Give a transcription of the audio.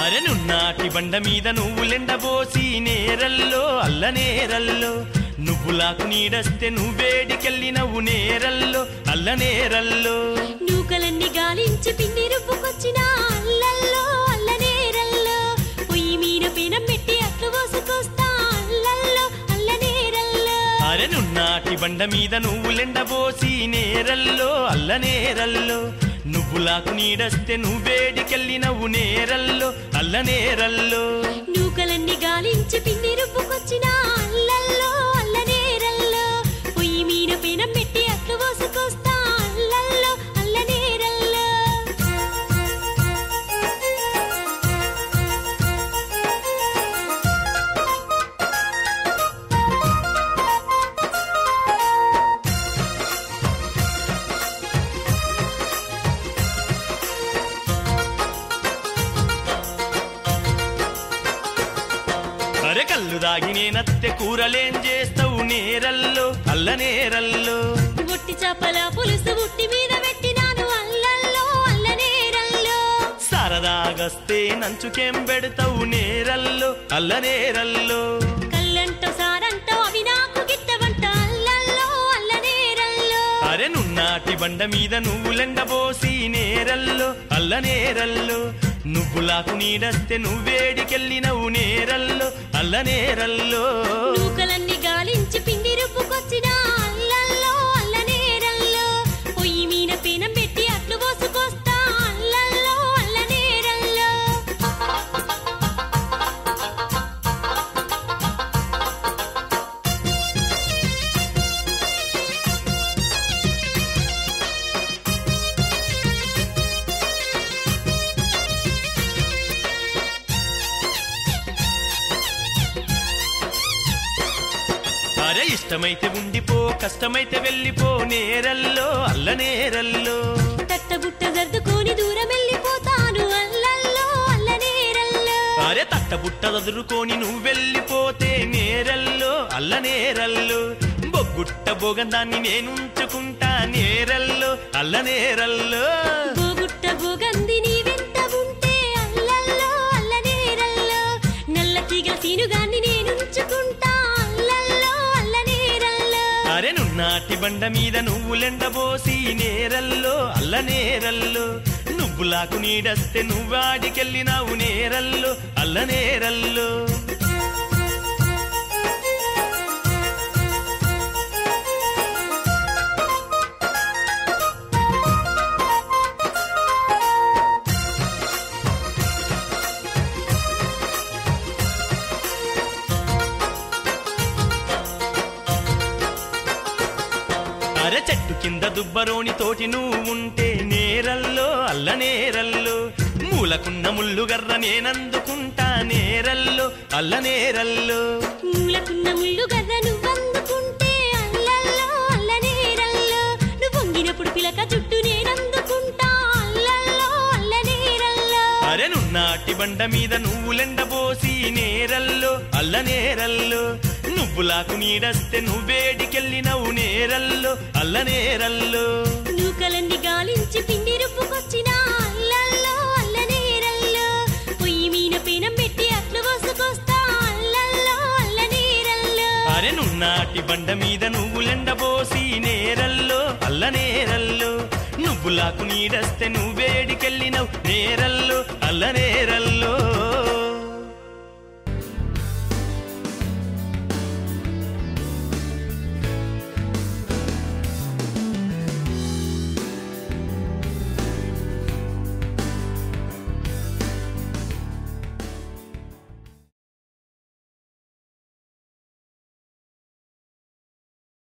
అరె నున్నాటి బండ మీద నువ్వులెండబోసి నేరల్లో అల్ల నేరల్లో నువ్వులాకు నీడస్తే నువ్వేడికెళ్ళినవు నేరల్లో అల్ల నేరల్లో నూకలన్నీ గాలించి పిండి రుబ్బుకొచ్చిన అల్లల్లో అల్లనేరల్లో పొయ్యి మీద పెనం పెట్టి అట్లు పోసుకొస్తా అల్లల్లో అల్లనేరల్లో అరె నున్నాటి బండ మీద నువ్వులెండబోసి నేరల్లో అల్ల నేరల్లో నువ్వులాకు నీడస్తే నువ్వేడికెళ్ళినవు నేరల్లో అల్ల నేరల్లో నూకలన్నీ గాలించి పిండి రుబ్బుకొచ్చిన అల్లల్లో అల్లనేరల్లో పొయ్యి మీద పెనం పెట్టి అట్లు పోసుకొస్తా అల్లల్లో అల్లనేరల్లో అరె కళ్ళు దాగి నేనత్తె కూరలేం చేస్తావు నేరల్లో అల్ల నేరల్లో ఒట్టి చేపల పులుసు ఉట్టి మీద పెట్టినాను అల్లల్లో అల్లనేరల్లో సరదాగస్తే నంచుకేం పెడతావు నేరల్లో అల్ల నేరల్లో కళ్ళంటో సారంటో అవి నాకు గిట్టవంట అల్లల్లో అల్లనేరల్లో అరె నున్నాటి బండ మీద నువ్వులెండబోసి నేరల్లో అల్ల నేరల్లో నువ్వులాకు నీడస్తే నువ్వేడికెళ్ళినవు నేరల్లో అల్ల నేరల్లో నూకలన్నీ గాలించి పిండి రుబ్బుకొచ్చిన అల్లల్లో అల్లనేరల్లో పొయ్యి మీద పెనం పెట్టి అట్లు పోసుకొస్తా అల్లల్లో అల్లనేరల్లో అరే ఇష్టమైతే ఉండిపో కష్టమైతే వెళ్ళిపో నేరల్లో అల్ల నేరల్లో తట్టబుట్ట సర్దుకొని దూరం వెళ్ళిపోతాను అల్లల్లో అల్లనేరల్లో అరే తట్టబుట్ట చదురుకొని నువ్వు వెళ్ళిపోతే నేరల్లో అల్ల నేరల్లో బొగ్గుట్ట బొగందాన్ని నేనుంచుకుంటా నేరల్లో అల్ల నేరల్లో బోగుట్ట బోగంది నీ వెంట ఉంటే అల్లల్లో అల్లనేరల్లో నల్ల తీగల సీనుగాన్ని నేనుంచుకుంటా అల్లల్లో అల్లనేరల్లో అరే నున్నాటి బండ మీద నువ్వులెండబోసి నేరల్లో అల్ల నేరల్లో నువ్వులాకు నీడస్తే నువ్వాడికెళ్ళినావు నేరల్లో అల్ల నేరల్లో అరె చెట్టు కింద దుబ్బరోని తోటి నువ్వు ఉంటే నేరల్లో అల్ల నేరల్లో మూలకున్న ముల్లుగర్ర నేనందుకుంటా నేరల్లో అల్ల నేరల్లో మూలకున్న ముళ్ళు గర్ర నువ్వందుకుంటే అల్లల్లో అల్లనేరల్లో నువ్వు వంగినప్పుడు పిలక జుట్టు నేనందుకుంటా అల్లల్లో అల్లనేరల్లో అరె నున్నాటి బండ మీద నువ్వులెండబోసి నేరల్లో అల్ల నేరల్లో నువ్వులాకు నీడస్తే నువ్వేడికెళ్ళినవు నేరల్లో అల్ల నేరల్లో నూకలన్నీ గాలించి పిండి రుబ్బుకొచ్చిన అల్లల్లో అల్లనేరల్లో పొయ్యి మీద పెనం పెట్టి అట్లు పోసుకొస్తా అల్లల్లో అల్లనేరల్లో అరె నున్నాటి బండ మీద నువ్వులెండబోసి నేరల్లో అల్ల నేరల్లో నువ్వులాకు నీడస్తే నువ్వేడికెళ్ళినవు నేరల్లో అల్ల నేరల్లో